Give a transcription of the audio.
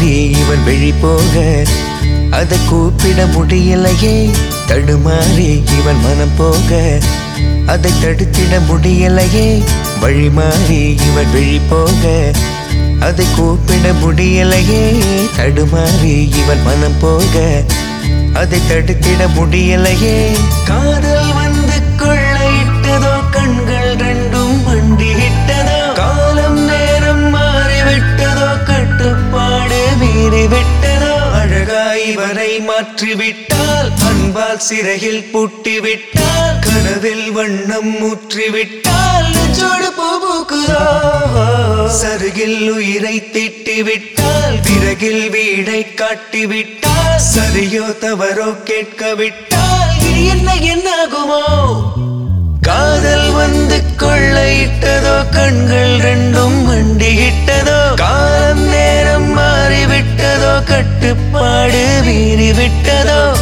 தடுமாறி இவன் விழி போக அதை கூப்பிட முடியலையே தடுமாறி இவன் மனம் போக அதை தடுத்திட முடியலையே வழி மாறி இவன் விழி போக அதை கூப்பிட முடியலையே தடுமாறி இவன் மனம் போக அதை தடுத்திட முடியலையே காதல் வந்து கொள்ளையிட்டதோ கண்கள் ரெண்டும் மண்டியிட்டதோ காலம் நேரம் மாறிவிட்டதோ கட்டுப்பாடு மீறிவிட்டதோ அழகாய் இவரை மாற்றிவிட்டால் அன்பால் சிறையில் பூட்டிவிட்டால் கனவில் வண்ணம் ஊற்றிவிட்டால் நெஞ்சோடு பூ பூக்குதோ சருகில் உயிரை திட்டிவிட்டால் பிறகில் வீடை காட்டிவிட்டால் சரியோ தவறோ கேட்க விட்டால் இனி என்ன என்னாகுமோ காதல் வந்து கொள்ளையிட்டதோ கண்கள் ரெண்டும் மண்டியிட்டதோ காலம் நேரம் மாறிவிட்டதோ கட்டுப்பாடு மீறிவிட்டதோ